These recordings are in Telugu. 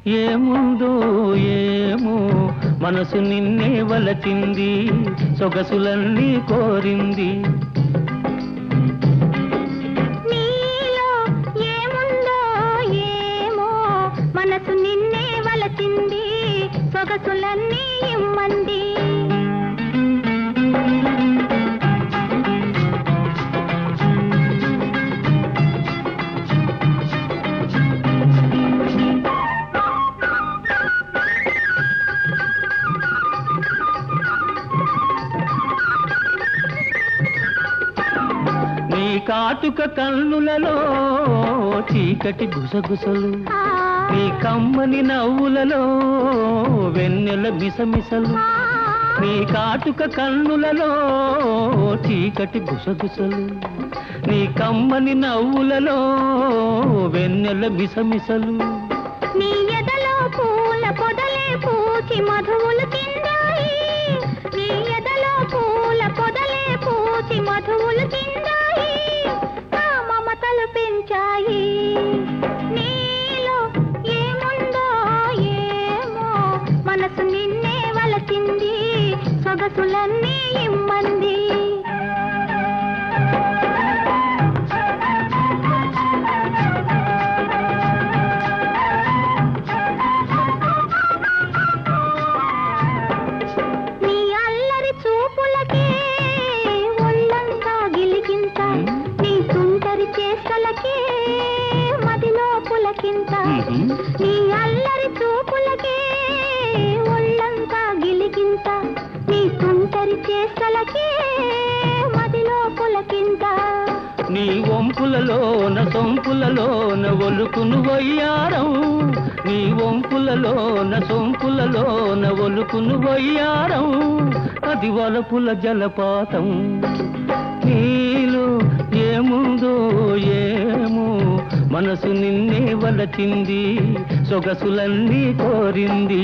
ఏముందో ఏమో మనసు నిన్నే వలచింది సొగసులన్నీ కోరింది నీలో ఏముందో ఏమో మనసు నిన్నే వలచింది సొగసులన్నీ ఇమ్మంది నీ కాటుక కన్నులలో చీకటి గుసగుసలు ఆ, నీ కమ్మని నవ్వులలో వెన్నెల మిసమిసలు ఆ, నీ కాటుక కన్నులలో చీకటి గుసగుసలు నీ కమ్మని నవ్వులలో వెన్నెల మిసమిసలు నీ ఎదలో పూల పొదలే పూచి మధువులు తిందాయి నీ ఎదలో పూల పొదలే పూచి మధువులు తిందాయి నా మమతలు పెంచాయి నీలో ఏముందో ఏమో మనసు నిన్నే వలచింది సొగసులన్నీ ఇమ్మంది నీ అల్లరి చూపులకే ఒళ్ళంతా గిలిగింత నీ తుంటరి చేష్టలకే మదిలో పులకింత మ్మ్. నీ అల్లరి చూపులకే ఒళ్ళంతా గిలిగింత నీ తుంటరి చేష్టలకే మదిలో పులకింత నీ వంపులలోన సొంపులలోన ఒలుకును వయ్యారం నీ వంపులలోన సొంపులలోన ఒలుకును వయ్యారం అది వలపుల జలపాతం నీలో ఏముందో ఏమో మనసు నిన్నే వలచింది సొగసులన్నీ కోరింది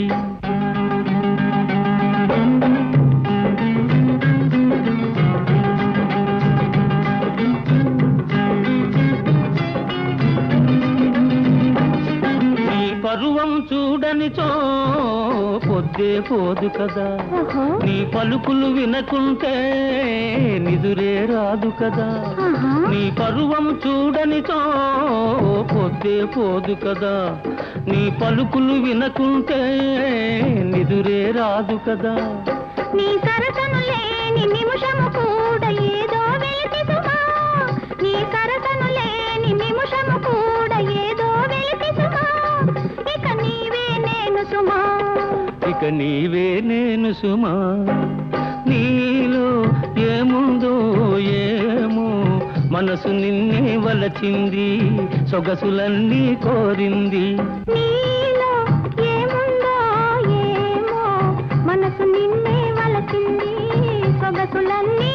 నీ పరువం చూడనిచో పొద్దే పోదు కదా ఓహో నీ పలుకులు వినకుంటే నిదురే రాదు కదా ఆహా. నీ పరువం చూడనిచో పొద్దే పోదు కదా నీ పలుకులు వినకుంటే నిదురే రాదు కదా నీ సరసను లేని నిమిషము కూడా ఏదో వెలితి సుమా నీ సరసను లేని నిమిషము కూడా ఏదో వెలితి సుమా ఇక నీవే నేను సుమా ఇక నీవే నేను సుమా నీలో ఏముందో ఏమో మనసు నిన్నే వలచింది సొగసులన్నీ కోరింది నీలో ఏముందో ఏమో మనసు నిన్నే వలచింది సొగసులన్నీ